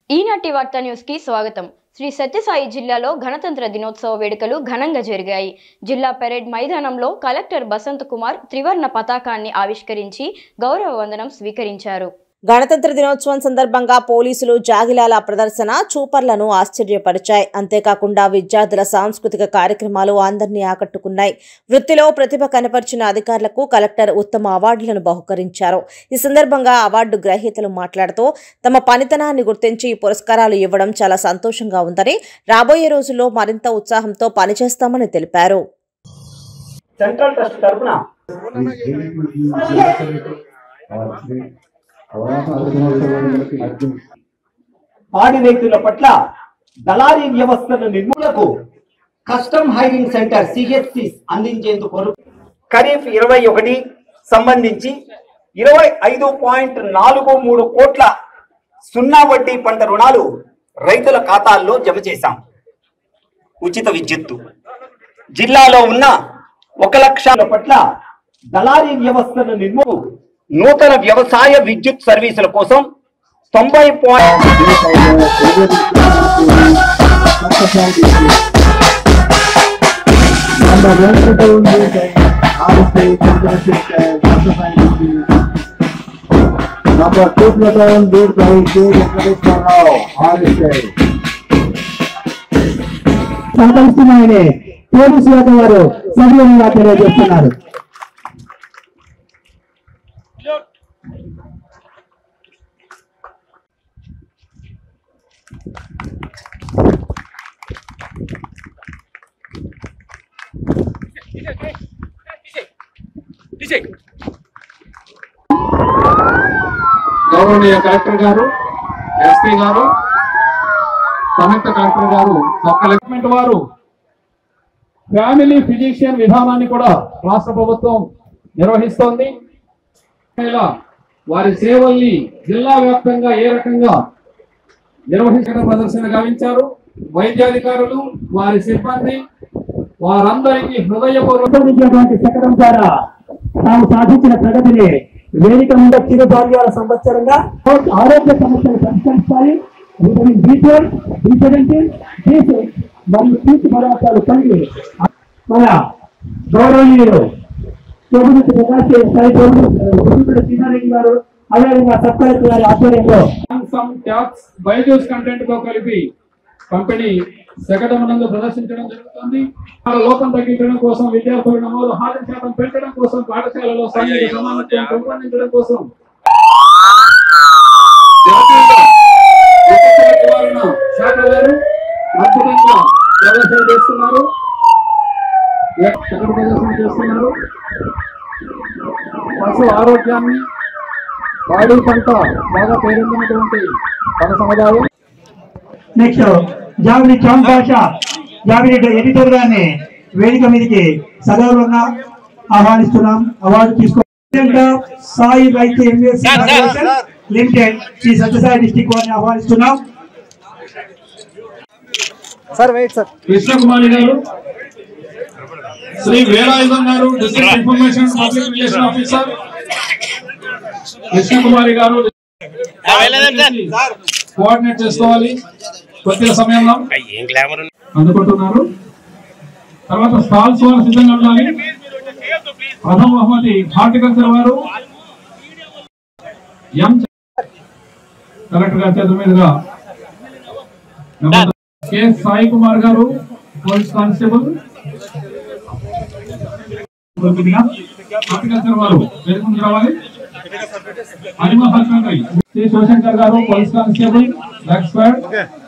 ఈనాటి వార్తా న్యూస్ కి స్వాగతం శ్రీ సత్యసాయి జిల్లాలో గణతంత్ర దినోత్సవ వేడుకలు ఘనంగా జరిగాయి జిల్లా పెరేడ్ మైదానంలో కలెక్టర్ బసంత్ కుమార్ త్రివర్ణ పతాకాన్ని ఆవిష్కరించి గౌరవ వందనం స్వీకరించారు గణతంత్ర దినోత్సవం సందర్భంగా పోలీసులు జాగిలాల ప్రదర్శన చూపర్లను ఆశ్చర్యపరిచాయి అంతేకాకుండా విద్యార్థుల సాంస్కృతిక కార్యక్రమాలు అందరినీ ఆకట్టుకున్నాయి వృత్తిలో ప్రతిభ కనపరిచిన అధికారులకు కలెక్టర్ ఉత్తమ అవార్డులను బహుకరించారు ఈ సందర్భంగా అవార్డు గ్రహీతలు మాట్లాడుతూ తమ పనితనాన్ని గుర్తించి ఈ పురస్కారాలు ఇవ్వడం చాలా సంతోషంగా ఉందని రాబోయే రోజుల్లో మరింత ఉత్సాహంతో పనిచేస్తామని తెలిపారు సెంట్రల్ ట్రస్ట్ తరఫున పాడి రైతుల పట్ల దళారీ వ్యవస్థను నిర్మూలకు కస్టమ్ హైరింగ్ సెంటర్ సిహెచ్సి అందించేందుకు ఖరీఫ్ ఇరవై ఒకటి సంబంధించి ఇరవై ఐదు పాయింట్ నాలుగు మూడు కోట్ల సున్నా వడ్డీ పంట రుణాలు రైతుల ఖాతాల్లో జమ చేశాం ఉచిత విద్యుత్తు జిల్లాలో ఉన్న ఒక లక్ష పట్ల దళారీ వ్యవస్థను నిర్మూ నూతన వ్యవసాయ విద్యుత్ సర్వీసుల కోసం తొంభై point Number two platoon, lead by K. Venkateshwar Rao, RSI. సహకరిస్తున్నాయని పోలీసు శాఖ వారు సభ్యులుగా తెలియజేస్తున్నారు గౌరవనీయ కలెక్టర్ గారు ఎస్పీ గారు సంయుక్త కలెక్టర్ గారు సబ్ కలెక్టర్మెంట్ వారు ఫ్యామిలీ ఫిజిషియన్ విధానాన్ని కూడా రాష్ట్ర ప్రభుత్వం నిర్వహిస్తోంది ఇలా వారి సేవల్ని జిల్లా వ్యాప్తంగా ఏ రకంగా నిర్వహించడం ప్రదర్శన గావించారు వైద్యాధికారులు వారి సిబ్బంది వారందరికీ హృదయపూర్వక రూపొందించినటువంటి శకటం ద్వారా తాము సాధించిన ప్రగతిని వేదిక మీద చిరు భాగ్యాల సంవత్సరంగా ఆరోగ్య సమస్యలు పరిష్కరించాలి vitamin B twelve B seventeen B six మరియు పీచు పదార్థాలు కలిగి మన గౌరవనీయులు ప్రభుత్వ ప్రకాశ్ సాయి ప్రభుత్వ సీనారెడ్డి గారు అదేవిధంగా సబ్ కలెక్టర్ గారి ఆధ్వర్యంలో సమ్ ట్యాక్స్ బైజూస్ కంటెంట్ తో కలిపి కంపెనీ శకటమునందు ప్రదర్శించడం జరుగుతుంది ఆ లోపం తగ్గించడం కోసం విద్యార్థుల నమోదు హాజరు శాతం పెంచడం కోసం పాఠశాలలో సాంఘిక సమానత్వం పెంపొందించడం కోసం జాతీయ విపత్తుల నివారణ శాఖ వారు అద్భుతంగా ప్రదర్శన చేస్తున్నారు శకట ప్రదర్శన చేస్తున్నారు పశు ఆరోగ్యాన్ని పాడి పంట బాగా పేరొందినటువంటి మన సముదాయం నెక్స్ట్ జావిడి చామ్ భాష జావిడి ఎడిటర్ గారిని వేదిక మీదకి సగౌరవంగా ఆహ్వానిస్తున్నాం అవార్డు తీసుకో సాయి రైతు MS limited Shri Sathya Sai district వారిని ఆహ్వానిస్తున్నాం Krishnakumari garu Shri Velayudham garu district information public relation officer Krishnakumari garu coordinate చేసుకోవాలి కొద్దిగా సమయంలో అందుకుంటున్నారు తర్వాత స్టాల్స్ వారు సిద్ధంగా ఉండాలి ప్రథమ బహుమతి హార్టికల్చర్ వారు ఎం కలెక్టర్ గారి చేతుల మీదుగా కె సాయి కుమార్ గారు పోలీస్ కానిస్టేబుల్ కొద్దిగా హార్టికల్చర్ వారు పేర్కొని రావాలి అనిమల్ హస్బెండరీ శ్రీ శివశంకర్ గారు పోలీస్ కానిస్టేబుల్ బ్యాక్ స్క్వాడ్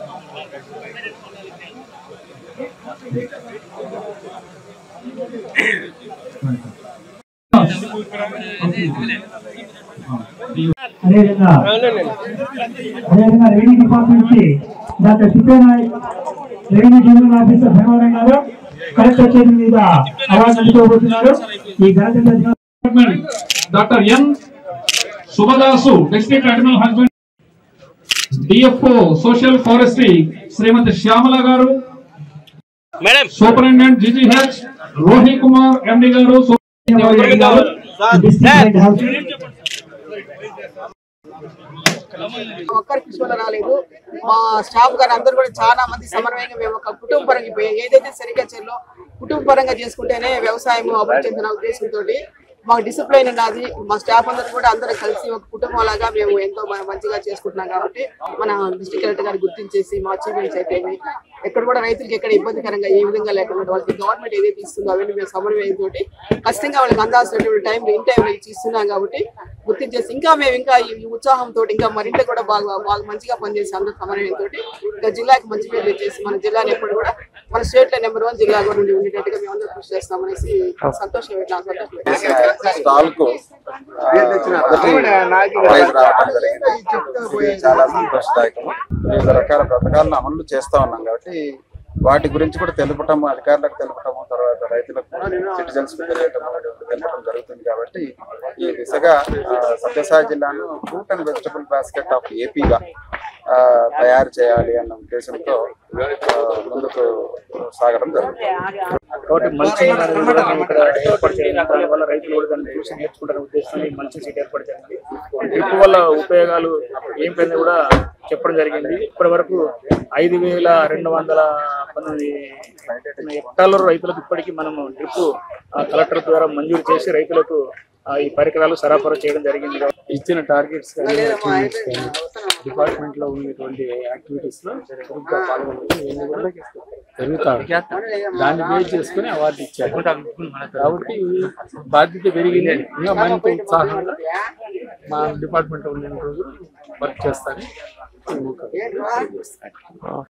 అదేవిధంగా అదేవిధంగా రెవెన్యూ డిపార్ట్మెంట్ కి doctor Siddhanaik revenue general officer Bhimavaram garu collector చేతుల మీద అవార్డు అందుకోబోతున్నారు ఈ గణతంత్ర దినోత్సవం doctor N Subhadasu district animal husband DFO social forestry Srimathi Shyamala garu superintendent GGH Rohi Kumar MD garu superintendent గారు డిస్ట్రిక్ట్ హెడ్ హౌస్ ఒక్కరి కృషి వల్ల రాలేదు మా స్టాఫ్ గారు అందరూ కూడా చాలా మంది సమన్వయంగా మేము ఒక కుటుంబ పరంగా పోయి ఏదైతే సెరికల్చర్ లో కుటుంబ పరంగా చేసుకుంటేనే వ్యవసాయం అభివృద్ధి చెందిన ఉద్దేశంతో మాకు డిసిప్లైన్ ఉన్నది మా స్టాఫ్ అందరూ కూడా అందరూ కలిసి ఒక కుటుంబం లాగా మేము ఎంతో మ- మంచిగా చేసుకుంటున్నాం కాబట్టి మన డిస్ట్రిక్ట్ కలెక్టర్ గారు గుర్తించేసి మా అచీవ్మెంట్స్ అయితే ఇవి. ఎక్కడ కూడా రైతులకు ఎక్కడ ఇబ్బందికరంగా ఏ విధంగా లేకుండా వాళ్ళకి గవర్నమెంట్ ఏదైతే ఇస్తుందో అవన్నీ మేము సమన్వయంతో ఖచ్చితంగా వాళ్ళకి అందాల్సినటువంటి టైం ఇన్ టైం ఇస్తున్నాం కాబట్టి గుర్తించేసి ఇంకా మేము ఇంకా ఈ ఈ ఉత్సాహంతో ఇంకా మరింత కూడా బాగా బాగా మంచిగా పనిచేసి అందరూ సమన్వయంతో ఇంకా జిల్లాకి మంచి పేరు తెచ్చేసి మన జిల్లాని ఎప్పుడు కూడా మన స్టేట్ లో నెంబర్ వన్ జిల్లా కూడా ఉండి ఉండేటట్టుగా మేము అందరూ కృషి చేస్తామనేసి సంతోషం నా సంతోషం స్టాల్ కు మొదటి ప్రైజ్ రావడం జరిగింది ఇది చాలా సంతోషదాయకం వివిధ రకాల పథకాలను అమలు చేస్తా ఉన్నాం కాబట్టి వాటి గురించి కూడా తెలుపటం అధికారులకు తెలుపటము తర్వాత రైతులకు సిటిజన్స్ తెలియటం అనేటువంటి తెలపడం జరుగుతుంది కాబట్టి ఈ దిశగా ఆ, సత్యసాయి జిల్లాను fruit and vegetable basket of ఏపీగా ఆ, తయారు చేయాలి అన్న ఉద్దేశంతో ఆ, ముందుకు సాగడం జరుగుతుంది కాబట్టి మల్చి కూడా మేము ఇక్కడ ఏర్పాటు చేయడం దానివల్ల రైతులు కూడా దాన్ని చూసి నేర్చుకుంటారనే ఉద్దేశంతో ఈ మల్చి సీట్ ఏర్పాటు చేయాలి డ్రిప్ వల్ల ఉపయోగాలు ఏంటనేది కూడా చెప్పడం జరిగింది ఇప్పటి వరకు ఐదు వేల రెండు వందల పంతొమ్మిది హెక్టార్ల రైతులకు ఇప్పటికీ మనము డ్రిప్ కలెక్టర్ ద్వారా మంజూరు చేసి రైతులకు ఆ, ఈ పరికరాలు సరఫరా చేయడం జరిగింది ఇచ్చిన టార్గెట్స్ కానీ achievements కానీ డిపార్ట్మెంట్ లో ఉన్నటువంటి యాక్టివిటీస్ లో చురుగ్గా పాల్గొని ఇవన్నీ కూడా జరుగుతాయి దాన్ని బేస్ చేసుకుని అవార్డు ఇచ్చారు కాబట్టి బాధ్యత పెరిగింది ఇంకా మరింత ఉత్సాహంగా మా డిపార్ట్మెంట్ ఉన్న రోజులు వర్క్ చేస్తాను